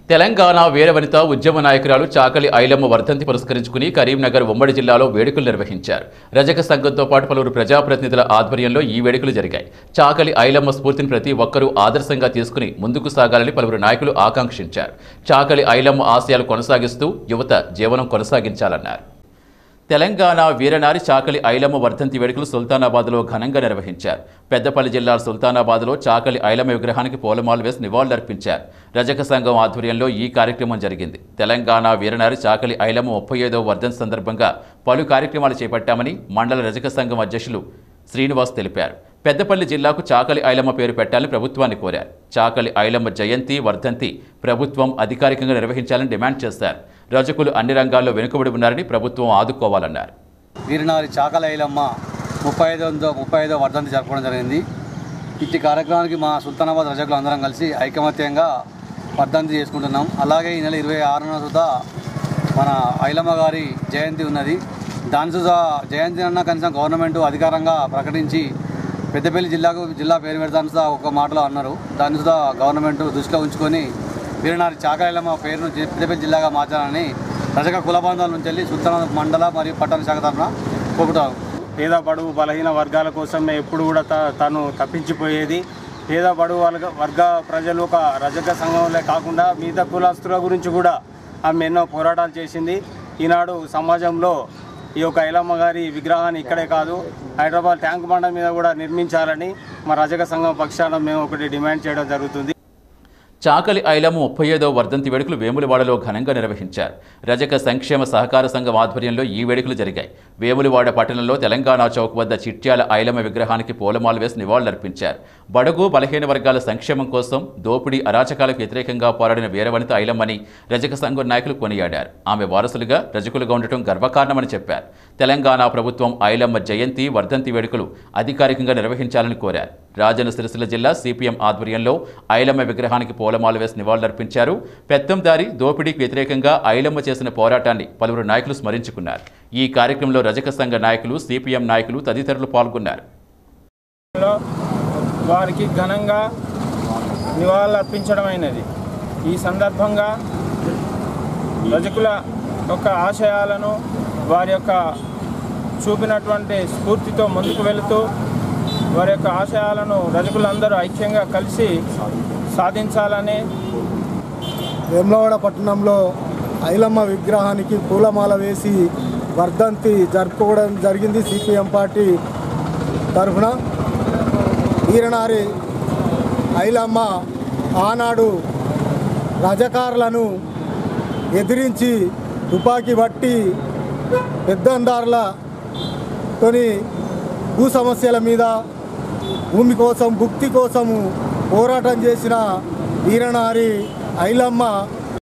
తెలంగాణ వీరవనిత ఉద్యమ నాయకురాలు చాకలి ఐలమ్మ వర్ధంతి పురస్కరించుకుని కరీంనగర్ ఉమ్మడి జిల్లాలో వేడుకలు నిర్వహించారు రజక సంఘంతో పాటు పలువురు ప్రజాప్రతినిధుల ఆధ్వర్యంలో ఈ వేడుకలు జరిగాయి చాకలి ఐలమ్మ స్ఫూర్తిని ప్రతి ఒక్కరూ ఆదర్శంగా తీసుకుని ముందుకు సాగాలని పలువురు నాయకులు ఆకాంక్షించారు చాకలి ఐలమ్మ ఆశయాలు కొనసాగిస్తూ యువత జీవనం కొనసాగించాలన్నారు తెలంగాణ వీరనారి చాకలి ఐలమ్మ వర్ధంతి వేడుకలు సుల్తానాబాద్లో ఘనంగా నిర్వహించారు పెద్దపల్లి జిల్లా సుల్తానాబాద్లో చాకలి ఐలమ్మ విగ్రహానికి పూలమాలు వేసి నివాళులర్పించారు రజక సంఘం ఆధ్వర్యంలో ఈ కార్యక్రమం జరిగింది తెలంగాణ వీరనారి చాకలి ఐలమ్మ ముప్పై ఐదవ వర్ధంతి సందర్భంగా పలు కార్యక్రమాలు చేపట్టామని మండల రజక సంఘం అధ్యక్షులు శ్రీనివాస్ తెలిపారు పెద్దపల్లి జిల్లాకు చాకలి ఐలమ్మ పేరు పెట్టాలని ప్రభుత్వాన్ని కోరారు చాకలి ఐలమ్మ జయంతి వర్ధంతి ప్రభుత్వం అధికారికంగా నిర్వహించాలని డిమాండ్ చేశారు రజకులు అన్ని రంగాల్లో వెనుకబడి ఉన్నారని ప్రభుత్వం ఆదుకోవాలన్నారు వీరినారి చాకలైలమ్మ ముప్పై ఐదో ముప్పై ఐదో వర్ధంతి జరపడం జరిగింది ఇట్టి కార్యక్రమానికి మా సుల్తానాబాద్ రజకులు అందరం కలిసి ఐకమత్యంగా వర్ధంతి చేసుకుంటున్నాం అలాగే ఈ నెల ఇరవై ఆరున సుధా మన ఐలమ్మ గారి జయంతి ఉన్నది దాని సుధా జయంతి అన్న కనీసం గవర్నమెంట్ అధికారంగా ప్రకటించి పెద్దపల్లి జిల్లాకు జిల్లా పేరు పెడతాను సుధా ఒక మాటలో అన్నారు దాన్ని సుధా గవర్నమెంట్ దృష్టిలో ఉంచుకొని వీరనారి చాకలైలమ్మ పేరును జి- పెద్దపల్లి జిల్లాగా మార్చాలని రజక కుల బంధాల నుంచి వెళ్ళి సుల్తానాబాద్ మండల మరియు పట్టణ శాఖ తరఫున కోపుతాం పేద బడుగు బలహీన వర్గాల కోసమే ఎప్పుడు కూడా త- తను తప్పించిపోయేది పేద బడుగు వర్గ వర్గ ప్రజలు ఒక రజక సంఘంలో కాకుండా మిగతా కులస్తుల గురించి కూడా ఆమె ఎన్నో పోరాటాలు చేసింది ఈనాడు సమాజంలో ఈ యొక్క ఐలమ్మ గారి విగ్రహాన్ని ఇక్కడే కాదు హైదరాబాద్ ట్యాంక్ బండ మీద కూడా నిర్మించాలని మా రజక సంఘం పక్షాన మేము ఒకటి డిమాండ్ చేయడం జరుగుతుంది చాకలి ఐలమ్మ ముప్పై ఐదవ వర్ధంతి వేడుకలు వేములవాడలో ఘనంగా నిర్వహించారు రజక సంక్షేమ సహకార సంఘం ఆధ్వర్యంలో ఈ వేడుకలు జరిగాయి వేములవాడ పట్టణంలో తెలంగాణ చౌక్ వద్ద చిట్యాల ఐలమ్మ విగ్రహానికి పూలమాల వేసి నివాళులర్పించారు బడుగు బలహీన వర్గాల సంక్షేమం కోసం దోపిడీ అరాచకాలకు వ్యతిరేకంగా పోరాడిన వీరవనిత ఐలమ్మని రజక సంఘం నాయకులు కొనియాడారు ఆమె వారసులుగా రజకులుగా ఉండటం గర్వకారణమని చెప్పారు తెలంగాణ ప్రభుత్వం ఐలమ్మ జయంతి వర్ధంతి వేడుకలు అధికారికంగా నిర్వహించాలని కోరారు రాజన్న సిరిసిల్ల జిల్లా సిపిఎం ఆధ్వర్యంలో ఐలమ్మ విగ్రహానికి పూలమాల వేసి నివాళులర్పించారు పెత్తందారి దోపిడీకి వ్యతిరేకంగా ఐలమ్మ చేసిన పోరాటాన్ని పలువురు నాయకులు స్మరించుకున్నారు ఈ కార్యక్రమంలో రజక సంఘ నాయకులు సిపిఎం నాయకులు తదితరులు పాల్గొన్నారు లో వారికి ఘనంగా నివాళులర్పించడమైనది ఈ సందర్భంగా రజకుల యొక్క ఆశయాలను వారి యొక్క చూపినటువంటి స్ఫూర్తితో ముందుకు వెళుతూ వారి యొక్క ఆశయాలను రజకులందరూ ఐక్యంగా కలిసి సాధించాలని వేములవాడ పట్టణంలో ఐలమ్మ విగ్రహానికి పూలమాల వేసి వర్ధంతి జరుపుకోవడం జరిగింది సిపిఎం పార్టీ తరఫున వీరనారి ఐలమ్మ ఆనాడు రజకారులను ఎదిరించి తుపాకీ బట్టి పెద్దందారులతోని భూ సమస్యల మీద భూమి కోసం భుక్తి కోసము పోరాటం చేసిన వీరనారి ఐలమ్మ